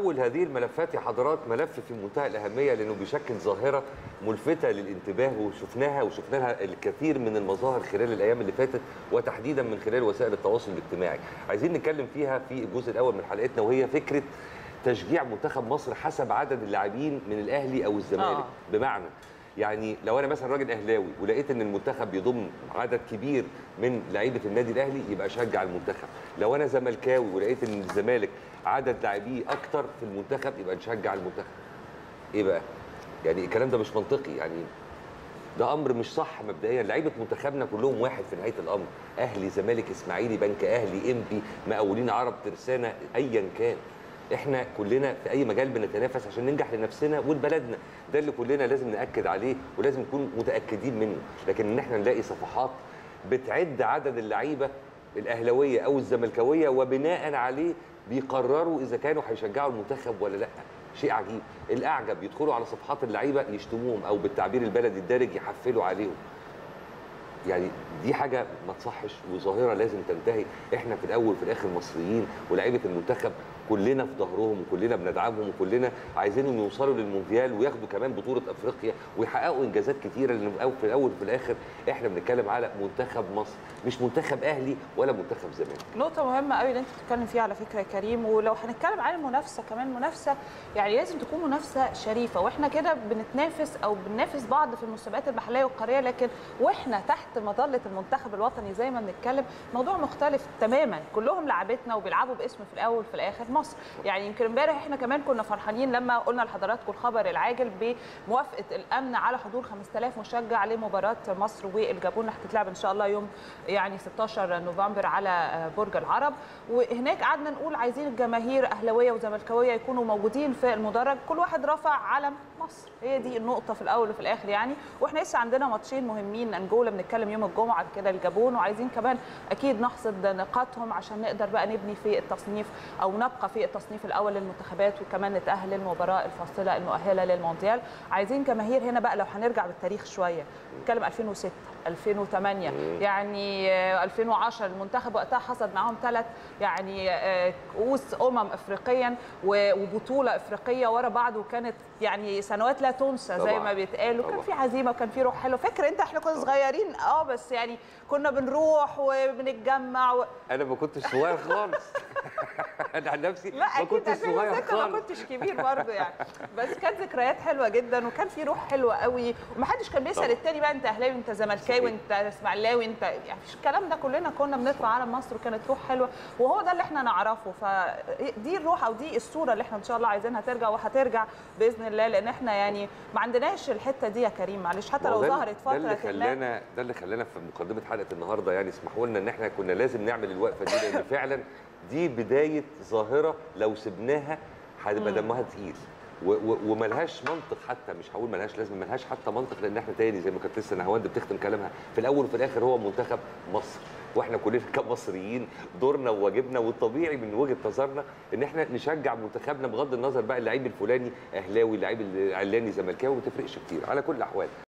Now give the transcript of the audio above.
اول هذه الملفات يا حضرات ملف في منتهى الاهميه لانه بيشكل ظاهره ملفته للانتباه وشفناها وشفنا لها الكثير من المظاهر خلال الايام اللي فاتت وتحديدا من خلال وسائل التواصل الاجتماعي عايزين نتكلم فيها في الجزء الاول من حلقتنا وهي فكره تشجيع منتخب مصر حسب عدد اللاعبين من الاهلي او الزمالك آه. بمعنى يعني لو انا مثلا راجل اهلاوي ولقيت ان المنتخب بيضم عدد كبير من لعيبه النادي الاهلي يبقى اشجع المنتخب لو انا زملكاوي ولقيت ان الزمالك عدد لاعبيه اكتر في المنتخب يبقى نشجع المنتخب ايه بقى يعني الكلام ده مش منطقي يعني ده امر مش صح مبدئيا لعيبه منتخبنا كلهم واحد في نهايه الامر اهلي زمالك اسماعيلي بنك اهلي امبي مقاولين عرب ترسانه ايا كان احنا كلنا في اي مجال بنتنافس عشان ننجح لنفسنا ولبلدنا ده اللي كلنا لازم ناكد عليه ولازم نكون متاكدين منه لكن ان احنا نلاقي صفحات بتعد عدد اللعيبه الاهلاويه او الزملكاويه وبناء عليه بيقرروا اذا كانوا هيشجعوا المنتخب ولا لا شيء عجيب الاعجب يدخلوا على صفحات اللعيبه يشتموهم او بالتعبير البلدي الدارج يحفلوا عليهم يعني دي حاجه ما تصحش وظاهره لازم تنتهي احنا في الاول وفي الاخر مصريين ولاعيبه المنتخب كلنا في ظهرهم وكلنا بندعمهم وكلنا عايزينهم يوصلوا للمونديال وياخدوا كمان بطوله افريقيا ويحققوا انجازات كتيره لان في الاول وفي الاخر احنا بنتكلم على منتخب مصر مش منتخب اهلي ولا منتخب زمالك نقطة مهمة قوي اللي انت بتتكلم فيها على فكرة يا كريم ولو هنتكلم عن المنافسة كمان منافسة يعني لازم تكون منافسة شريفة واحنا كده بنتنافس او بننافس بعض في المسابقات المحلية والقارية لكن واحنا تحت مظلة المنتخب الوطني زي ما بنتكلم موضوع مختلف تماما كلهم لعبتنا وبيلعبوا باسم في الاول وفي الاخر مصر يعني يمكن امبارح احنا كمان كنا فرحانين لما قلنا لحضراتكم الخبر العاجل بموافقة الامن على حضور 5000 مشجع لمباراة مصر والجابون اللي هتتلعب ان شاء الله يوم يعني 16 نوفمبر على برج العرب وهناك قعدنا نقول عايزين الجماهير اهلاويه وزملكاويه يكونوا موجودين في المدرج كل واحد رفع علم مصر هي دي النقطه في الاول وفي الاخر يعني واحنا لسه عندنا ماتشين مهمين انجولا بنتكلم يوم الجمعه كده الجابون وعايزين كمان اكيد نحصد نقاطهم عشان نقدر بقى نبني في التصنيف او نبقى في التصنيف الاول للمنتخبات وكمان نتاهل للمباراه الفاصله المؤهله للمونديال عايزين جماهير هنا بقى لو هنرجع بالتاريخ شويه نتكلم 2006 2008 يعني آه، 2010 المنتخب وقتها حصد معاهم ثلاث يعني آه، كؤوس امم افريقيا و- وبطوله افريقيه ورا بعض وكانت يعني سنوات لا تنسى زي طبعاً. ما بيتقال وكان طبعاً. في عزيمه وكان في روح حلوه فاكر انت احنا كنا صغيرين اه بس يعني كنا بنروح وبنتجمع و... انا ما كنتش صغير خالص انا عن نفسي لا ما اكيد كنتش صغير 2006 ما خالص كنتش كبير برضه يعني بس كانت ذكريات حلوه جدا وكان في روح حلوه قوي ومحدش كان بيسال طبعا. التاني بقى انت اهلاوي انت زملكاوي انت اسماعيلاوي انت يعني مفيش الكلام ده كلنا كنا بنرفع علم مصر وكانت روح حلوه وهو ده اللي احنا نعرفه فدي الروح او دي الصوره اللي احنا ان شاء الله عايزينها ترجع وهترجع باذن الله لان احنا يعني ما عندناش الحته دي يا كريم معلش حتى ما لو هو ده- ظهرت ده اللي فتره ما خلانا ده اللي خلانا في مقدمه حلقه النهارده يعني اسمحوا لنا ان احنا كنا لازم نعمل الوقفه دي لان فعلا دي بدايه ظاهره لو سبناها هتبقى دمها تقيل و- و- وملهاش منطق حتى مش هقول ملهاش لازم ملهاش حتى منطق لان احنا تاني زي ما كانت لسه نهاوند بتختم كلامها في الاول وفي الاخر هو منتخب مصر واحنا كلنا كمصريين دورنا وواجبنا والطبيعي من وجهه نظرنا ان احنا نشجع منتخبنا بغض النظر بقى اللعيب الفلاني اهلاوي اللعيب العلاني زملكاوي ما تفرقش كتير على كل الاحوال